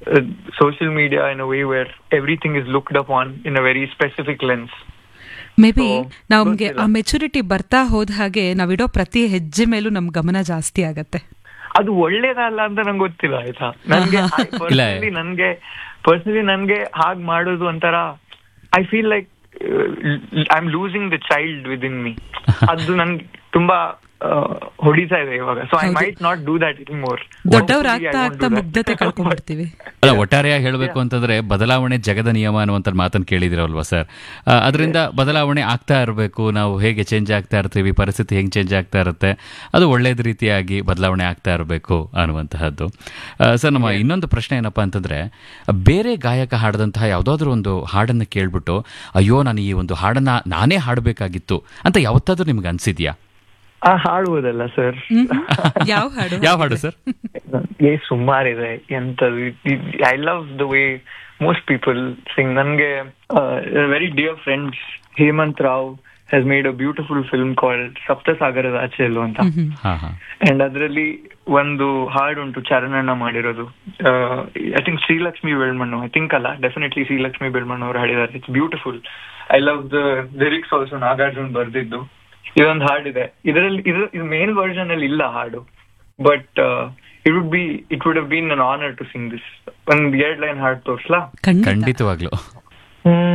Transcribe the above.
social media in a way where everything is looked upon in a very specific lens. Maybe So, ನಮ್ಗೆ ಗೊತ್ತಿಲ್ಲ. ಆ maturity ಬರ್ತಾ ಹೋದ ಹಾಗೆ ನಾವಿಡೋ ಪ್ರತಿ ಹೆಜ್ಜೆ ಮೇಲೂ ನಮ್ ಗಮನ ಜಾಸ್ತಿ ಆಗತ್ತೆ ಅದು ಒಳ್ಳೇದಲ್ಲ ಅಂತ ನಂಗೆ ಗೊತ್ತಿಲ್ಲ ಆಯ್ತಾ ನನ್ಗೆ ಪರ್ಸನಲಿ ನನ್ಗೆ ಪರ್ಸನಲಿ ನನ್ಗೆ ಹಾಗ್ ಮಾಡೋದು ಒಂಥರ I feel like I am losing the child with in me ಅದು ನನ್ಗೆ ತುಂಬಾ ಆ, ಹೊಡಿತಾ ಇದೆ ಇವಾಗ ಸೊ ಐ ಹೌದು. Might not do that in more ದೊಡ್ಡವರಾಗ್ತಾ ಆಗ್ತಾ ಮುಗ್ಧತೆ ಕಳ್ಕೊಂಡ್ಬಿಡ್ತೀವಿ ಅಲ್ಲ ಒಟ್ಟಾರೆಯಾಗಿ ಹೇಳಬೇಕು ಅಂತಂದ್ರೆ ಬದಲಾವಣೆ ಜಗದ ನಿಯಮ ಅನ್ನುವಂಥ ಮಾತನ್ನು ಕೇಳಿದಿರಲ್ವಾ ಸರ್ ಅದರಿಂದ ಬದಲಾವಣೆ ಆಗ್ತಾ ಇರಬೇಕು ನಾವು ಹೇಗೆ ಚೇಂಜ್ ಆಗ್ತಾ ಇರ್ತೀವಿ ಪರಿಸ್ಥಿತಿ ಹೆಂಗೆ ಚೇಂಜ್ ಆಗ್ತಾ ಇರುತ್ತೆ ಅದು ಒಳ್ಳೇದು ರೀತಿಯಾಗಿ ಬದಲಾವಣೆ ಆಗ್ತಾ ಇರಬೇಕು ಅನ್ನುವಂತಹದ್ದು ಆ, ಸರ್ ನಮ್ಮ ಇನ್ನೊಂದು ಪ್ರಶ್ನೆ ಏನಪ್ಪಾ ಅಂತಂದ್ರೆ ಬೇರೆ ಗಾಯಕ ಹಾಡದಂತಹ ಯಾವುದಾದ್ರೂ ಒಂದು ಹಾಡನ್ನು ಕೇಳ್ಬಿಟ್ಟು ಅಯ್ಯೋ ನಾನು ಈ ಒಂದು ಹಾಡನ್ನ ನಾನೇ ಹಾಡಬೇಕಾಗಿತ್ತು ಅಂತ ಯಾವತ್ತಾದ್ರೂ ನಿಮ್ಗೆ ಅನ್ಸಿದ್ಯಾ ಆ ಹಾಡುವುದಲ್ಲ ಸರ್ ಯಾವ ಹಾಡು ಯಾವ ಹಾಡು ಸರ್ ಏ ಸುಮಾರಿದೆ ಎಂತದು I love the way most people sing ನನ್ಗೆ very dear friends Hemanth Rao has made a beautiful film called Saptasagarada Achelu ಅಂತ ಹಾ ಹಾ ಅಂಡ್ ಅದರಲ್ಲಿ ಒಂದು ಹಾಡು ಉಂಟು ಚರಣಣ್ಣ ಮಾಡಿರೋದು I think Shrilakshmi Belmannu I think ಅಲ್ಲ ಡೆಫಿನೆಟ್ಲಿ ಶ್ರೀಲಕ್ಷ್ಮಿ ಬೆಳ್ಮಣ್ಣು ಅವರು ಹಾಡಿದ್ದಾರೆ it's beautiful I love the lyrics also Nagarjun ಬರ್ದಿದ್ದು ಇದೊಂದು ಹಾಡಿದೆ ಇದರಲ್ಲಿ ಇದು ಮೇನ್ ವರ್ಷನ್ ಅಲ್ಲಿ ಇಲ್ಲ ಹಾಡು but it would be it would have been an honour to sing this ಒಂದ್ ಎರಡ್ ಲೈನ್ ಹಾಡು ತೋರ್ಸ್ಲಾ ಖಂಡಿತ ಖಂಡಿತವಾಗ್ಲು ಹ್ಮ್